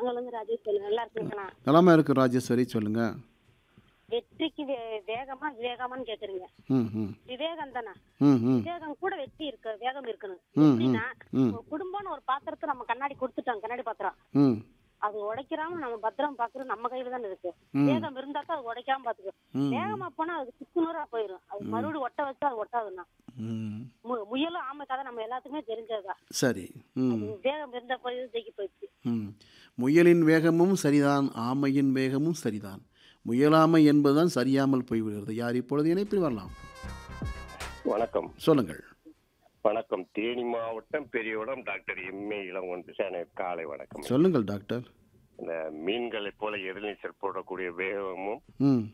நாங்களும் ராஜேஸ்வரி நல்லா இருக்குங்கண்ணா நலமா இருக்கு ராஜேஸ்வரி சொல்லுங்க வெற்றிக்கு வே- வேகமா விவேகமான்னு கேக்குறீங்க ம் ம் விவேகம் தானே ம் ம் விவேகம் கூட வெற்றி இருக்கு வேகம் இருக்கணும் ம், எப்படின்னா ம். ஒரு குடும்பம்னு ஒரு பாத்திரத்தை நம்ம கண்ணாடி கொடுத்துட்டோம் கண்ணாடி பாத்திரம் ம் அது உடைக்கிறாம நம்ம பத்திரம் பாக்குறது நம்ம கையில தானே இருக்கு ம். வேகம் இருந்தா தான் அது உடைக்காம பாத்துக்கோ ம். வேகமா போனா அது சுக்குநூறா போயிடும் அது மறுபடியும் ஒட்ட வச்சா அது ஒட்டாதுண்ணா ம் மு- முயலும் ஆமை கதை நம்ம எல்லாத்துக்குமே தெரிஞ்சதுதான் சரி ம் அது வேகம் இருந்த போய் ஜெயிக்கி போயிடுச்சு ம் முயலின் வேகமும் சரிதான் ஆமையின் வேகமும் சரிதான் முயலாமை என்பதுதான் சரியாமல் போய்விடுகிறது யார் இப்பொழுது இணைப்பில் வரலாம் வணக்கம் சொல்லுங்கள் வணக்கம் தேனி மாவட்டம் பெரியவடம் டாக்டர் எம்ஏ இளங்கொண்டு சேனை காலை வணக்கம் சொல்லுங்கள் டாக்டர் இந்த மீன்களைப் போல எதிர்நீச்சல் போடக்கூடிய வேகமும் ம்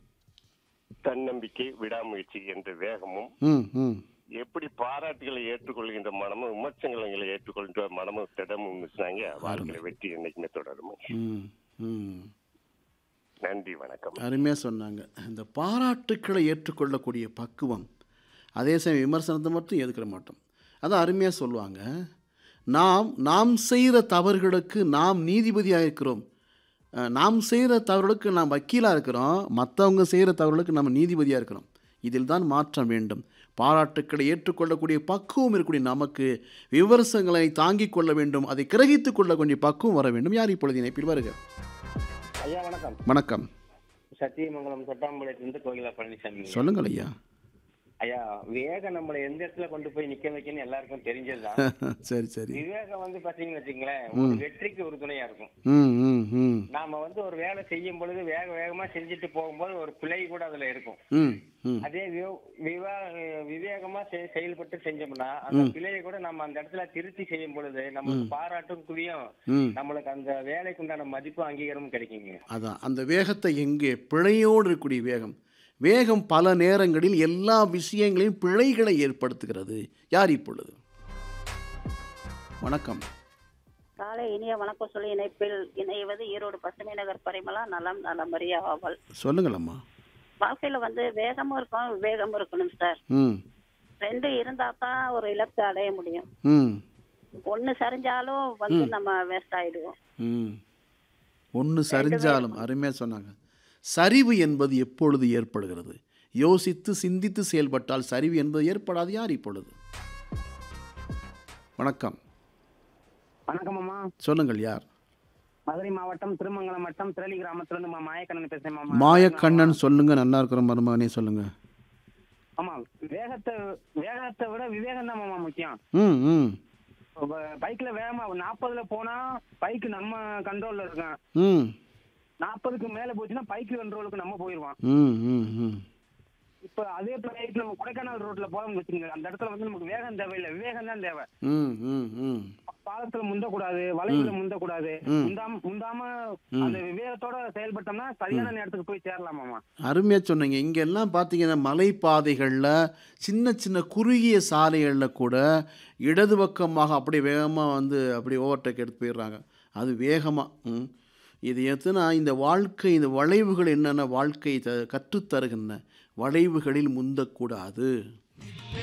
தன்னம்பிக்கை விடாமுயற்சி என்ற வேகமும் ம் ம் எப்படி பாராட்டுகளை ஏற்றுக்கொள்கின்ற மனமும் விமர்சனங்களை ஏற்றுக்கொள்கின்ற மனமும் திடமும் இருந்துச்சுனாங்க வாழ்க்கையில வெற்றி என்னைக்குமே தொடரும் ம் ம் நன்றி வணக்கம் அருமையாக சொன்னாங்க இந்த பாராட்டுக்களை ஏற்றுக்கொள்ளக்கூடிய பக்குவம் அதே சமயம் விமர்சனத்தை மட்டும் ஏற்றுக்கிற மாட்டோம் அதான் அருமையாக சொல்லுவாங்க நாம் நாம் செய்கிற தவறுகளுக்கு நாம் நீதிபதியாக இருக்கிறோம் அஹ், நாம் செய்கிற தவறுகளுக்கு நாம் வக்கீலாக இருக்கிறோம் மற்றவங்க செய்கிற தவறுகளுக்கு நம்ம நீதிபதியாக இருக்கிறோம் இதில் தான் மாற்றம் வேண்டும் பாராட்டுக்களை ஏற்றுக்கொள்ளக்கூடிய பக்குவம் இருக்கக்கூடிய நமக்கு விமர்சனங்களை தாங்கிக் கொள்ள வேண்டும் அதை கிரகித்துக் கொள்ளக்கூடிய பக்குவம் வர வேண்டும் யார் இப்பொழுது இணைப்பில் வருக ஐயா வணக்கம் வணக்கம் சத்தியமங்கலம் தொட்டாம்பாளையத்திலிருந்து கோகிலா பழனிசாமி சொல்லுங்கள் ஐயா ஐயா விவேகம் நம்மளை எந்த இடத்துல கொண்டு போய் நிக்க வைக்கணும்னு எல்லாருக்கும் தெரிஞ்சதுதான் சரி சரி விவேகம் வந்து பாத்தீங்கன்னு வச்சுங்களேன் ஒரு வெற்றிக்கு ஒரு துணையா இருக்கும் ம் ம் ம் நாம வந்து ஒரு வேலை செய்யும் பொழுது வேக வேகமா செஞ்சுட்டு போகும்போது ஒரு பிழை கூட அதுல இருக்கும் ம் ம் அதே விவ- விவா- விவேகமா செ- செயல்பட்டு செஞ்சோம்னா அந்த பிழையை கூட நம்ம அந்த இடத்துல திருத்தி செய்யும் பொழுது நம்மளுக்கு பாராட்டும் குவியும் ம் நம்மளுக்கு அந்த வேலைக்கு உண்டான மதிப்பும் அங்கீகாரமும் கிடைக்குங்க அதான் அந்த வேகத்தை எங்கே பிழையோடு இருக்கக்கூடிய வேகம் வேகம் பல நேரங்களில் எல்லா விஷயங்களையும் பிழைகளை ஏற்படுத்துகிறது யார் இப்பொழுது வணக்கம் காலை இனிய வணக்கம் சொல்லி இணைப்பில் இணைவது ஈரோடு பசுமை நகர் பரிமளா நலம் நலமறிய ஆவல் சொல்லுங்கள் அம்மா வாழ்க்கையில வந்து வேகமும் இருக்கும் விவேகமும் இருக்கணும் சார் ம் ரெண்டு இருந்தா தான் ஒரு இலக்கு அடைய முடியும் ம் ஒண்ணு சரிஞ்சாலும் வந்து நம்ம வேஸ்ட் ஆயிடுவோம் ம் ஒன்று சரிஞ்சாலும் அருமையாக சொன்னாங்க சரிவு என்பது எப்பொழுது ஏற்படுகிறது யோசித்து சிந்தித்து செயல்பட்டால் சரிவு என்பது ஏற்படாது யார் இப்பொழுது வணக்கம் வணக்கம் அம்மா சொல்லுங்கள் யார் மதுரை மாவட்டம் திருமங்கலம் வட்டம் திரளி கிராமத்துல இருந்து மாயக்கண்ணன் பேசுறேன் மாமா மாயக்கண்ணன் சொல்லுங்க நல்லா இருக்கிற மருமகனே சொல்லுங்க ஆமா வேகத்தை வேகத்தை விட விவேகம் தான் மாமா முக்கியம் ம் ம் பைக்ல வேகமா நாற்பதுல போனா பைக் நம்ம கண்ட்ரோல்ல இருக்கும் ம் நாற்பதுக்கு மேல போச்சுன்னா பைக் கண்ட்ரோலுக்கு நம்ம போயிருவோம் ம் ம் ம் இப்ப அதே பைக்ல நம்ம கொடைக்கானல் ரோட்ல போறோம்னு வச்சுக்கோங்க அந்த இடத்துல வந்து நமக்கு வேகம் தேவையில்லை விவேகம் தான் தேவை ம் ம் ம் பாலத்துல முந்தக்கூடாது வளைவுல முந்தக்கூடாது முந்தாம முந்தாம அந்த விவேகத்தோட செயல்பட்டோம்னா சரியான நேரத்துக்கு போய் சேரலாம் மாமா அருமையாக சொன்னீங்க இங்கெல்லாம் பார்த்தீங்கன்னா மலைப்பாதைகளில் சின்ன சின்ன குறுகிய சாலைகளில் கூட இடது பக்கமாக அப்படியே வேகமாக வந்து அப்படியே ஓவர்டேக் எடுத்து போயிடுறாங்க அது வேகமாக ம் இது எத்தனா இந்த வாழ்க்கை இந்த வளைவுகள் என்னென்ன வாழ்க்கை த கற்றுத்தருகின்றன வளைவுகளில் முந்தக்கூடாது